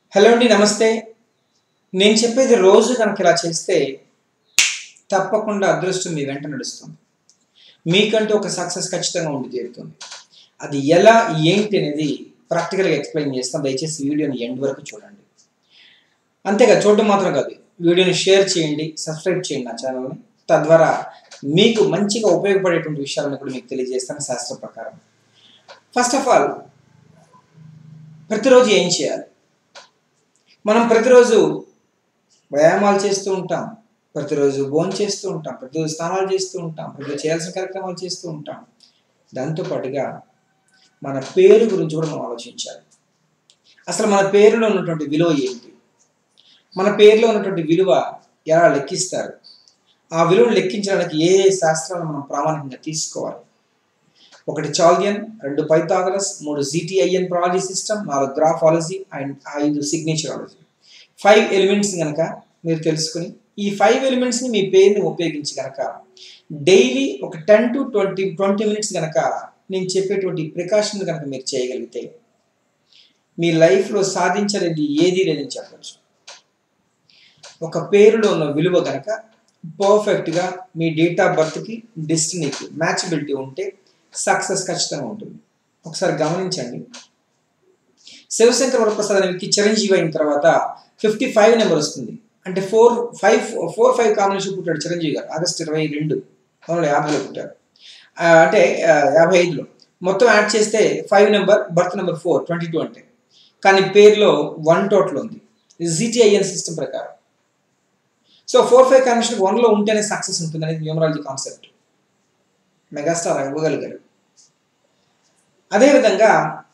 hello అండి నమస్తే నేను చెప్పేది రోజు కనుక ఇలా చేస్తే తప్పకుండా అదృష్టం మీ వెంట నడుస్తుంది మీకంటూ ఒక సక్సెస్ ఖచ్చితంగా ఉండి తీరుతుంది అది ఎలా ఏంటి అనేది ప్రాక్టికల్గా ఎక్స్ప్లెయిన్ చేస్తాం దయచేసి వీడియోని ఎండ్ వరకు చూడండి అంతేగా చూడడం మాత్రం కాదు వీడియోని షేర్ చేయండి సబ్స్క్రైబ్ చేయండి నా ఛానల్ని తద్వారా మీకు మంచిగా ఉపయోగపడేటువంటి విషయాలను కూడా మీకు తెలియజేస్తాను శాస్త్ర ప్రకారం ఫస్ట్ ఆఫ్ ఆల్ ప్రతిరోజు ఏం చేయాలి మనం ప్రతిరోజు వ్యాయామాలు చేస్తూ ఉంటాం ప్రతిరోజు భోజనం చేస్తూ ఉంటాం ప్రతిరోజు స్నానాలు చేస్తూ ఉంటాం ప్రతిరోజు చేయాల్సిన కార్యక్రమాలు చేస్తూ ఉంటాం దాంతోపాటుగా మన పేరు గురించి కూడా మనం ఆలోచించాలి అసలు మన పేరులో ఉన్నటువంటి విలువ ఏంటి మన పేరులో ఉన్నటువంటి విలువ ఎలా లెక్కిస్తారు ఆ విలువను లెక్కించడానికి ఏ ఏ శాస్త్రాలను మనం ప్రామాణికంగా తీసుకోవాలి ఒకటి చాల్దియన్ రెండు పైథాగరస్ మూడు జీటీఐఎన్ ప్రాలజీ సిస్టమ్ నాలుగు గ్రాఫాలజీ అండ్ ఐదు సిగ్నేచరాలజీ ఫైవ్ ఎలిమెంట్స్ కనుక మీరు తెలుసుకుని ఈ ఫైవ్ ఎలిమెంట్స్ని మీ పేరుని ఉపయోగించి కనుక డైలీ ఒక ten to twenty twenty minutes కనుక నేను చెప్పేటువంటి ప్రికాషన్ కనుక మీరు చేయగలిగితే మీ లైఫ్లో సాధించలేది ఏదీ లేదని చెప్పచ్చు ఒక పేరులో ఉన్న విలువ కనుక పర్ఫెక్ట్గా మీ డేట్ ఆఫ్ బర్త్కి డెస్టినీకి మ్యాచబిలిటీ ఉంటే సక్సెస్ ఖచ్చితంగా ఉంటుంది ఒకసారి గమనించండి శివశంకర్ వరప్రసాద్ అనే వ్యక్తి చిరంజీవి అయిన తర్వాత ఫిఫ్టీ ఫైవ్ నెంబర్ వస్తుంది అంటే four five four five combination పుట్టాడు చిరంజీవి గారు ఆగస్ట్ ఇరవై రెండు పంతొమ్మిది యాభైలో పుట్టారు ఆ, అంటే ఆ, యాభై ఐదులో మొత్తం యాడ్ చేస్తే five number birth number four twenty two అంటే కానీ పేరులో వన్ టోటల్ ఉంది జీటీఐఎన్ సిస్టమ్ ప్రకారం సో ఫోర్ ఫైవ్ కాంబినేషన్ వన్లో ఉంటేనే సక్సెస్ ఉంటుంది అనేది న్యూమరాలజీ కాన్సెప్ట్ మెగాస్టార్ ఇవ్వగలిగారు అదేవిధంగా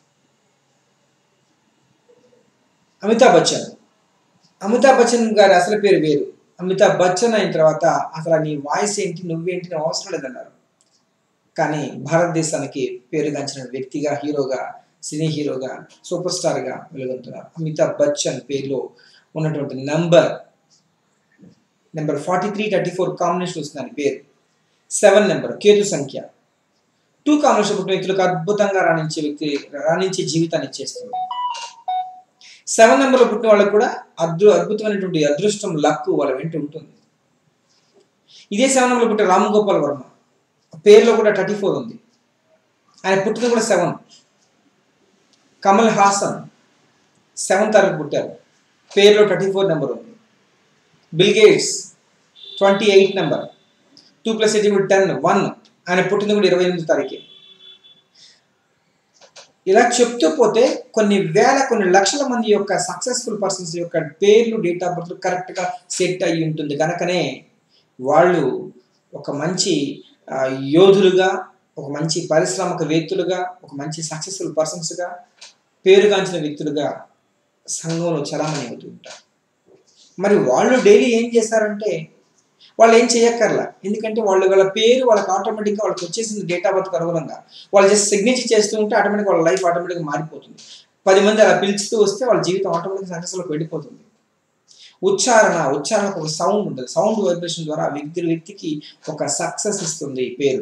అమితాబ్ బచ్చన్ అమితాబ్ బచ్చన్ గారి అసలు పేరు వేరు అమితాబ్ బచ్చన్ అయిన తర్వాత అసలు నీ వాయిస్ ఏంటి నువ్వేంటి నువ్వు అవసరం లేదన్నారు కానీ భారతదేశానికి పేరుగాంచిన వ్యక్తిగా హీరోగా సినీ హీరోగా సూపర్ స్టార్గా వెలుగొంటున్నారు అమితాబ్ బచ్చన్ పేరులో ఉన్నటువంటి number number forty three thirty four combination వస్తుంది దాని పేరు సెవెన్ నెంబర్ కేతు సంఖ్య టూ కాంబినేషన్ పుట్టిన వ్యక్తులకు అద్భుతంగా రాణించే వ్యక్తి రాణించే జీవితాన్ని ఇచ్చేస్తుంది సెవెన్ నెంబర్లో పుట్టిన వాళ్ళకు కూడా అద్భు అద్భుతమైనటువంటి అదృష్టం లక్ వాళ్ళ వెంట ఉంటుంది ఇదే సెవెన్ నెంబర్లో పుట్టిన రామ్ గోపాల్ వర్మ పేరులో కూడా థర్టీ ఫోర్ ఉంది ఆయన పుట్టింది కూడా సెవెన్ కమల్ హాసన్ సెవెన్ తారీఖు పుట్టారు పేరులో థర్టీ ఫోర్ నెంబర్ ఉంది Bill Gates twenty eight number two plus eight ఇప్పుడు టెన్ వన్ ఆయన పుట్టింది కూడా ఇరవై ఎనిమిది తారీఖే ఇలా చెప్తూ పోతే కొన్ని వేల కొన్ని లక్షల మంది యొక్క సక్సెస్ఫుల్ పర్సన్స్ యొక్క పేర్లు డేట్ ఆఫ్ బర్త్ కరెక్ట్గా సెట్ అయ్యి ఉంటుంది కనుకనే వాళ్ళు ఒక మంచి ఆ, యోధులుగా ఒక మంచి పారిశ్రామికవేత్తలుగా ఒక మంచి సక్సెస్ఫుల్ పర్సన్స్గా పేరుగాంచిన వ్యక్తులుగా సంఘంలో చలామణి అవుతూ ఉంటారు మరి వాళ్ళు డైలీ ఏం చేస్తారంటే వాళ్ళు ఏం చేయక్కర్లా ఎందుకంటే వాళ్ళు వాళ్ళ పేరు వాళ్ళకి ఆటోమేటిక్గా వాళ్ళకి వచ్చేసింది డేట్ ఆఫ్ బర్త్ అనుగుణంగా వాళ్ళు జస్ట్ సిగ్నేచర్ చేస్తూ ఉంటే ఆటోమేటిక్ వాళ్ళ లైఫ్ ఆటోమేటిక్గా మారిపోతుంది పది మంది అలా పిలుచుతూ వస్తే వాళ్ళ జీవితం ఆటోమేటిక్ సక్సెస్లోకి వెళ్ళిపోతుంది ఉచ్చారణ ఉచ్చారణకు ఒక సౌండ్ ఉంటుంది సౌండ్ వైబ్రేషన్ ద్వారా ఆ వ్యక్తి వ్యక్తికి ఒక సక్సెస్ ఇస్తుంది ఈ పేరు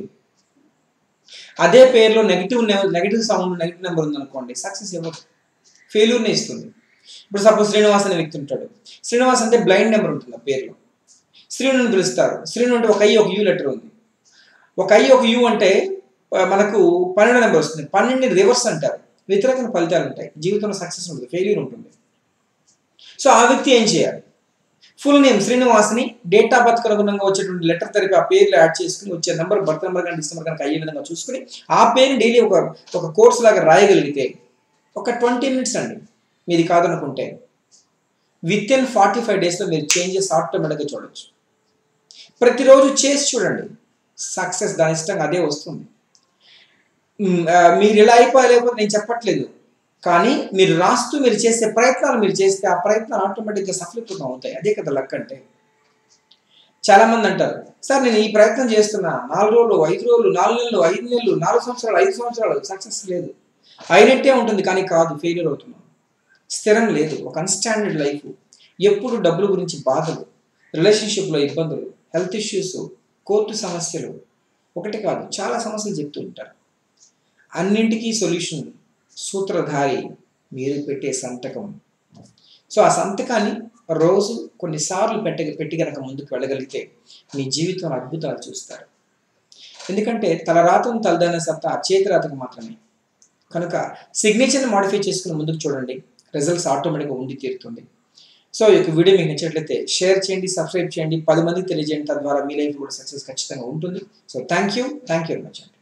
అదే పేరులో negative negative sound negative number ఉందనుకోండి సక్సెస్ ఇవ్వదు ఫెయిల్యూర్ని ఇస్తుంది ఇప్పుడు సపోజ్ శ్రీనివాస్ అనే వ్యక్తి ఉంటాడు శ్రీనివాస్ అంటే బ్లైండ్ నెంబర్ ఉంటుంది ఆ పేరులో శ్రీను పిలుస్తారు శ్రీను అంటే ఒక ఐ ఒక యూ లెటర్ ఉంది ఒక ఐ ఒక యూ అంటే ఆ, మనకు పన్నెండు నెంబర్ వస్తుంది పన్నెండు రివర్స్ అంటారు వ్యతిరేకమైన ఫలితాలు ఉంటాయి జీవితంలో సక్సెస్ ఉంటుంది ఫెయిల్యూర్ ఉంటుంది సో ఆ వ్యక్తి ఏం చేయాలి ఫుల్ నేమ్ శ్రీనివాస్ని డేట్ ఆఫ్ బర్త్ అనుగుణంగా వచ్చేటువంటి లెటర్ తరిపి ఆ పేర్లు యాడ్ చేసుకుని వచ్చే నెంబర్ బర్త్ నెంబర్ కానీ డిసెంబర్ కనుక అయ్యే విధంగా చూసుకుని ఆ పేరుని డైలీ ఒక ఒక కోర్స్ లాగా రాయగలిగితే ఒక ట్వంటీ మినిట్స్ అండి మీది కాదనుకుంటే విత్ ఇన్ ఫార్టీ ఫైవ్ డేస్లో మీరు చేంజెస్ ఆటోమేటిక్గా చూడొచ్చు ప్రతిరోజు చేసి చూడండి సక్సెస్ దాని ఇష్టంగా అదే వస్తుంది మ్, ఆ, మీరు ఇలా అయిపోయలేకపోతే నేను చెప్పట్లేదు కానీ మీరు రాస్తూ మీరు చేసే ప్రయత్నాలు మీరు చేస్తే ఆ ప్రయత్నాలు ఆటోమేటిక్గా సఫలీకృతం అవుతాయి అదే కదా లక్ అంటే చాలా మంది అంటారు సార్ నేను ఈ ప్రయత్నం చేస్తున్నా నాలుగు రోజులు ఐదు రోజులు నాలుగు నెలలు ఐదు నెలలు నాలుగు సంవత్సరాలు ఐదు సంవత్సరాలు సక్సెస్ లేదు అయినట్టే ఉంటుంది కానీ కాదు ఫెయిల్యూర్ అవుతున్నాం స్థిరం లేదు ఒక అన్స్టాండర్డ్ లైఫ్ ఎప్పుడు డబ్బుల గురించి బాధలు రిలేషన్షిప్లో ఇబ్బందులు హెల్త్ ఇష్యూస్ కోర్టు సమస్యలు ఒకటి కాదు చాలా సమస్యలు చెప్తూ ఉంటారు అన్నింటికీ సొల్యూషన్ సూత్రధారి మీరు పెట్టే సంతకం సో ఆ సంతకాన్ని రోజు కొన్నిసార్లు పెట్ట పెట్టి కనుక ముందుకు వెళ్ళగలిగితే మీ జీవితంలో అద్భుతాలు చూస్తారు ఎందుకంటే తలరాతను తలదన్న సత్తా చేతిరాతకు మాత్రమే కనుక సిగ్నేచర్ని మాడిఫై చేసుకుని ముందుకు చూడండి రిజల్ట్స్ ఆటోమేటిక్గా ఉండి తీరుతుంది సో ఈ యొక్క వీడియో మీకు నచ్చినట్లయితే షేర్ చేయండి సబ్స్క్రైబ్ చేయండి పది మందికి తెలియజేయండి తద్వారా మీ లైఫ్ కూడా సక్సెస్ ఖచ్చితంగా ఉంటుంది so thank you thank you very much